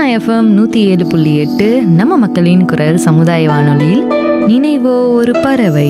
FM நூற்றி ஏழு புள்ளி எட்டு நம்ம மக்களின் குரல் சமுதாய வானொலியில் நினைவோ ஒரு பறவை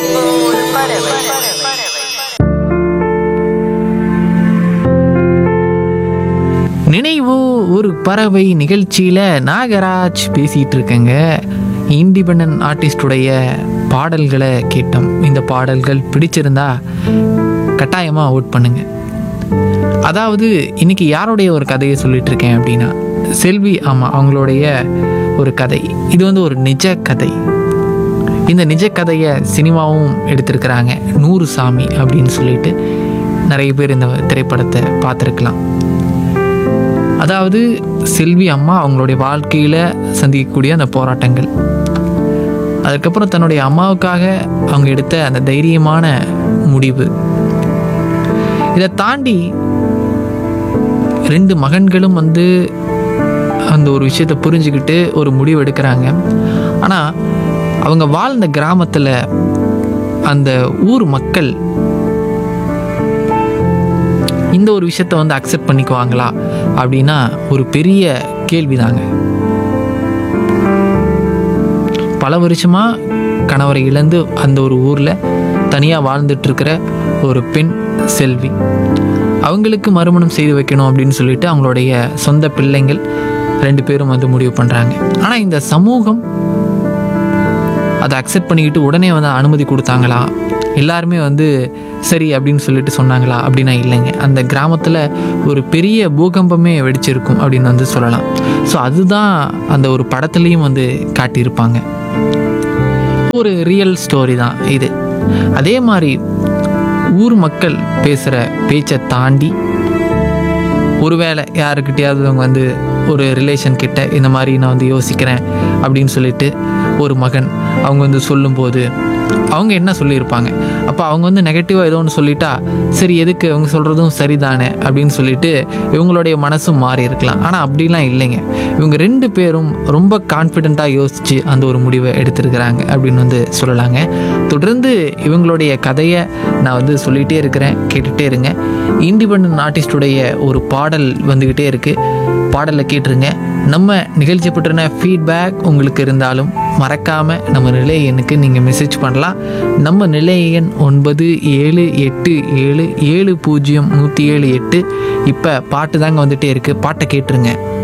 நினைவு ஒரு பறவை நிகழ்ச்சியில் நாகராஜ் பேசிகிட்டு இருக்கேங்க இண்டிபெண்ட் ஆர்டிஸ்டுடைய பாடல்களை கேட்டோம் இந்த பாடல்கள் பிடிச்சிருந்தா கட்டாயமாக ஓட் பண்ணுங்க அதாவது இன்னைக்கு யாருடைய ஒரு கதையை சொல்லிட்டு இருக்கேன் அப்படின்னா செல்வி ஆமாம் அவங்களுடைய ஒரு கதை இது வந்து ஒரு நிஜ கதை இந்த நிஜ கதையை சினிமாவும் எடுத்திருக்கிறாங்க நூறு சாமி அப்படின்னு சொல்லிட்டு நிறைய பேர் இந்த திரைப்படத்தை பார்த்துருக்கலாம் அதாவது செல்வி அம்மா அவங்களுடைய வாழ்க்கையில் சந்திக்கக்கூடிய அந்த போராட்டங்கள் அதுக்கப்புறம் தன்னுடைய அம்மாவுக்காக அவங்க எடுத்த அந்த தைரியமான முடிவு இதை தாண்டி ரெண்டு மகன்களும் வந்து அந்த ஒரு விஷயத்தை புரிஞ்சுக்கிட்டு ஒரு முடிவு எடுக்கிறாங்க ஆனால் அவங்க வாழ்ந்த கிராமத்தில் அந்த ஊர் மக்கள் இந்த ஒரு விஷயத்த வந்து அக்செப்ட் பண்ணிக்குவாங்களா அப்படின்னா ஒரு பெரிய கேள்விதாங்க பல வருஷமாக கணவரை இழந்து அந்த ஒரு ஊரில் தனியாக வாழ்ந்துட்டு இருக்கிற ஒரு பெண் செல்வி அவங்களுக்கு மறுமணம் செய்து வைக்கணும் அப்படின்னு சொல்லிட்டு அவங்களுடைய சொந்த பிள்ளைங்கள் ரெண்டு பேரும் வந்து முடிவு பண்ணுறாங்க ஆனால் இந்த சமூகம் அதை அக்செப்ட் பண்ணிக்கிட்டு உடனே வந்து அனுமதி கொடுத்தாங்களா எல்லாருமே வந்து சரி அப்படின்னு சொல்லிட்டு சொன்னாங்களா அப்படின்னா இல்லைங்க அந்த கிராமத்தில் ஒரு பெரிய பூகம்பமே வெடிச்சிருக்கும் அப்படின்னு வந்து சொல்லலாம் ஸோ அதுதான் அந்த ஒரு படத்துலேயும் வந்து காட்டியிருப்பாங்க ஒரு ரியல் ஸ்டோரி தான் இது அதே மாதிரி ஊர் மக்கள் பேசுகிற பேச்சை தாண்டி ஒருவேளை யாருக்கிட்டையாவது அவங்க வந்து ஒரு ரிலேஷன் கிட்ட இந்த மாதிரி நான் வந்து யோசிக்கிறேன் அப்படின்னு சொல்லிட்டு ஒரு மகன் அவங்க வந்து சொல்லும்போது அவங்க என்ன சொல்லியிருப்பாங்க அப்போ அவங்க வந்து நெகட்டிவாக ஏதோ ஒன்று சொல்லிட்டா சரி எதுக்கு அவங்க சொல்கிறதும் சரிதானே அப்படின்னு சொல்லிட்டு இவங்களுடைய மனசும் மாறி இருக்கலாம் ஆனால் அப்படிலாம் இல்லைங்க இவங்க ரெண்டு பேரும் ரொம்ப கான்ஃபிடெண்ட்டாக யோசித்து அந்த ஒரு முடிவை எடுத்திருக்கிறாங்க அப்படின்னு வந்து சொல்லலாங்க தொடர்ந்து இவங்களுடைய கதையை நான் வந்து சொல்லிகிட்டே இருக்கிறேன் கேட்டுகிட்டே இருங்க இண்டிபெண்ட் ஆர்டிஸ்டுடைய ஒரு பாடல் வந்துக்கிட்டே இருக்குது பாடலை கேட்டுருங்க நம்ம நிகழ்ச்சி பற்றின ஃபீட்பேக் உங்களுக்கு இருந்தாலும் மறக்காமல் நம்ம நிலைய எண்ணுக்கு நீங்கள் மெசேஜ் பண்ணலாம் நம்ம நிலைய எண் ஒன்பது ஏழு எட்டு ஏழு ஏழு பூஜ்ஜியம் நூற்றி ஏழு எட்டு இப்போ பாட்டு தாங்க வந்துகிட்டே இருக்குது பாட்டை கேட்டுருங்க